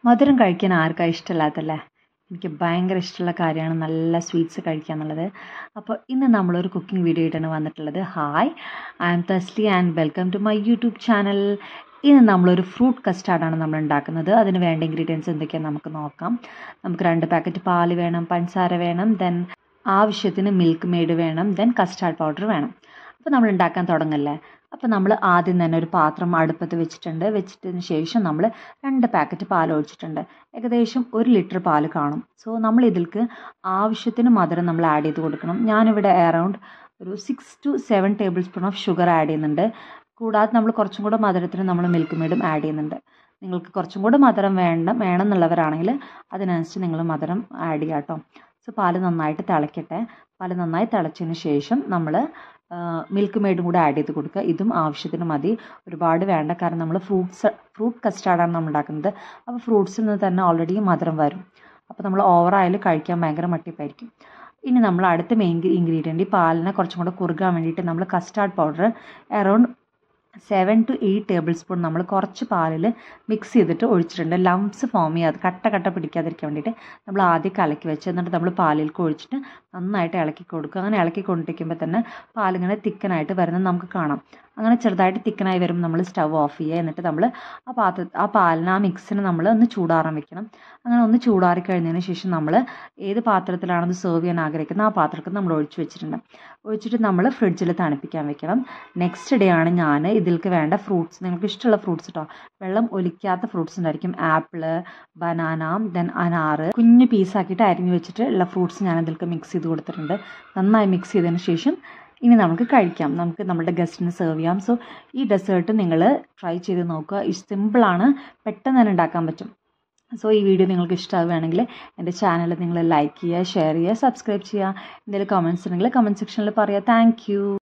മധുരം കഴിക്കാൻ ആർക്കാ ഇഷ്ടമില്ലാത്തല്ലേ എനിക്ക് ഭയങ്കര ഇഷ്ടമുള്ള കാര്യമാണ് നല്ല സ്വീറ്റ്സ് കഴിക്കുക എന്നുള്ളത് അപ്പോൾ ഇന്ന് നമ്മളൊരു കുക്കിംഗ് വീഡിയോ ആയിട്ടാണ് വന്നിട്ടുള്ളത് hi I am Thasli and welcome to my YouTube channel ഇന്ന് നമ്മളൊരു ഫ്രൂട്ട് കസ്റ്റാർഡാണ് നമ്മൾ ഉണ്ടാക്കുന്നത് അതിന് വേണ്ട ഇൻഗ്രീഡിയൻസ് എന്തൊക്കെയാണെന്ന് നമുക്ക് നോക്കാം നമുക്ക് രണ്ട് പാക്കറ്റ് പാല് വേണം പഞ്ചസാര വേണം ദെൻ ആവശ്യത്തിന് മിൽക്ക് മെയ്ഡ് വേണം ദെൻ കസ്റ്റാർഡ് പൗഡർ വേണം അപ്പോൾ നമ്മൾ ഉണ്ടാക്കാൻ തുടങ്ങല്ലേ അപ്പോൾ നമ്മൾ ആദ്യം തന്നെ ഒരു പാത്രം അടുപ്പത്ത് വെച്ചിട്ടുണ്ട് വെച്ചിട്ടതിന് ശേഷം നമ്മൾ രണ്ട് പാക്കറ്റ് പാൽ ഒഴിച്ചിട്ടുണ്ട് ഏകദേശം ഒരു ലിറ്റർ പാൽ കാണും സോ നമ്മൾ ഇതിലേക്ക് ആവശ്യത്തിന് മധുരം നമ്മൾ ആഡ് ചെയ്ത് കൊടുക്കണം ഞാനിവിടെ അറൗണ്ട് ഒരു six to seven tablespoon of sugar add ചെയ്യുന്നുണ്ട് കൂടാതെ നമ്മൾ കുറച്ചും കൂടെ മധുരത്തിന് നമ്മൾ മിൽക്ക് മെയ്ഡും ആഡ് ചെയ്യുന്നുണ്ട് നിങ്ങൾക്ക് കുറച്ചും കൂടെ മധുരം വേണ്ട വേണമെന്നുള്ളവരാണെങ്കിൽ അതിനനുസരിച്ച് നിങ്ങൾ മധുരം ആഡ് ചെയ്യുക കേട്ടോ സോ പാല് നന്നായിട്ട് തിളയ്ക്കട്ടെ പാല് നന്നായി തിളച്ചതിന് ശേഷം നമ്മൾ മിൽക്ക് മെയ്ഡും കൂടെ ആഡ് ചെയ്ത് കൊടുക്കുക ഇതും ആവശ്യത്തിന് മതി ഒരുപാട് വേണ്ട കാരണം നമ്മൾ ഫ്രൂട്ട്സ് ഫ്രൂട്ട് കസ്റ്റാർഡാണ് നമ്മൾ ഉണ്ടാക്കുന്നത് അപ്പോൾ ഫ്രൂട്ട്സിൽ നിന്ന് തന്നെ ഓൾറെഡി മധുരം വരും അപ്പോൾ നമ്മൾ ഓവറായാലും കഴിക്കാൻ ഭയങ്കര മട്ടിപ്പായിരിക്കും ഇനി നമ്മൾ അടുത്ത മെയിൻ ഇൻഗ്രീഡിയൻറ്റ് ഈ പാലിനെ കുറച്ചും കൂടെ കുറുകാൻ വേണ്ടിയിട്ട് നമ്മൾ custard powder around seven to eight tablespoon നമ്മൾ കുറച്ച് പാലിൽ മിക്സ് ചെയ്തിട്ട് ഒഴിച്ചിട്ടുണ്ട് ലംസ് ഫോം ചെയ്യാതെ കട്ട കട്ട പിടിക്കാതിരിക്കാൻ വേണ്ടിയിട്ട് നമ്മൾ ആദ്യം കലക്കി വെച്ച് എന്നിട്ട് നമ്മൾ പാലിലേക്ക് ഒഴിച്ചിട്ട് നന്നായിട്ട് ഇളക്കി കൊടുക്കുക അങ്ങനെ ഇളക്കി കൊണ്ടിരിക്കുമ്പോൾ തന്നെ പാലിങ്ങനെ തിക്കനായിട്ട് വരുന്നത് നമുക്ക് കാണാം അങ്ങനെ ചെറുതായിട്ട് തിക്കനായി വരുമ്പോൾ നമ്മൾ സ്റ്റവ് ഓഫ് ചെയ്യുക എന്നിട്ട് നമ്മൾ ആ പാത്ര ആ പാലിന് ആ മിക്സിന് നമ്മൾ ഒന്ന് ചൂടാറാൻ വെക്കണം അങ്ങനെ ഒന്ന് ചൂടാറി കഴിഞ്ഞതിന് ശേഷം നമ്മൾ ഏത് പാത്രത്തിലാണെന്ന് സെർവ് ചെയ്യാൻ ആഗ്രഹിക്കുന്നത് ആ പാത്രത്തിൽ നമ്മൾ ഒഴിച്ച് വെച്ചിട്ടുണ്ട് ഒഴിച്ചിട്ട് നമ്മൾ ഫ്രിഡ്ജിൽ തണുപ്പിക്കാൻ വെക്കണം നെക്സ്റ്റ് ഡേ ആണ് ഞാൻ ഇതിലേക്ക് വേണ്ട ഫ്രൂട്ട്സ് നിങ്ങൾക്ക് ഇഷ്ടമുള്ള ഫ്രൂട്ട്സ് കേട്ടോ വെള്ളം ഒലിക്കാത്ത ഫ്രൂട്ട്സ് ഉണ്ടായിരിക്കും ആപ്പിള് ബനാന ദെൻ അനാറ് കുഞ്ഞു പീസാക്കിയിട്ട് അരിഞ്ഞ് വെച്ചിട്ട് ഉള്ള ഫ്രൂട്ട്സ് ഞാൻ ഇതിലേക്ക് മിക്സ് ചെയ്ത് കൊടുത്തിട്ടുണ്ട് നന്നായി മിക്സ് ചെയ്തതിന് ശേഷം ഇനി നമുക്ക് കഴിക്കാം നമുക്ക് നമ്മുടെ ഗസ്റ്റിന് സെർവ് ചെയ്യാം സോ ഈ ഡെസേർട്ട് നിങ്ങൾ ട്രൈ ചെയ്ത് നോക്കുക സിമ്പിളാണ് പെട്ടെന്ന് തന്നെ ഉണ്ടാക്കാൻ പറ്റും സോ ഈ വീഡിയോ നിങ്ങൾക്ക് ഇഷ്ടമാവുകയാണെങ്കിൽ എൻ്റെ ചാനൽ നിങ്ങൾ ലൈക്ക് ചെയ്യുക ഷെയർ ചെയ്യുക സബ്സ്ക്രൈബ് ചെയ്യുക എന്തെങ്കിലും കമൻറ്റ്സ് ഉണ്ടെങ്കിൽ കമൻറ്റ് സെക്ഷനിൽ പറയുക താങ്ക്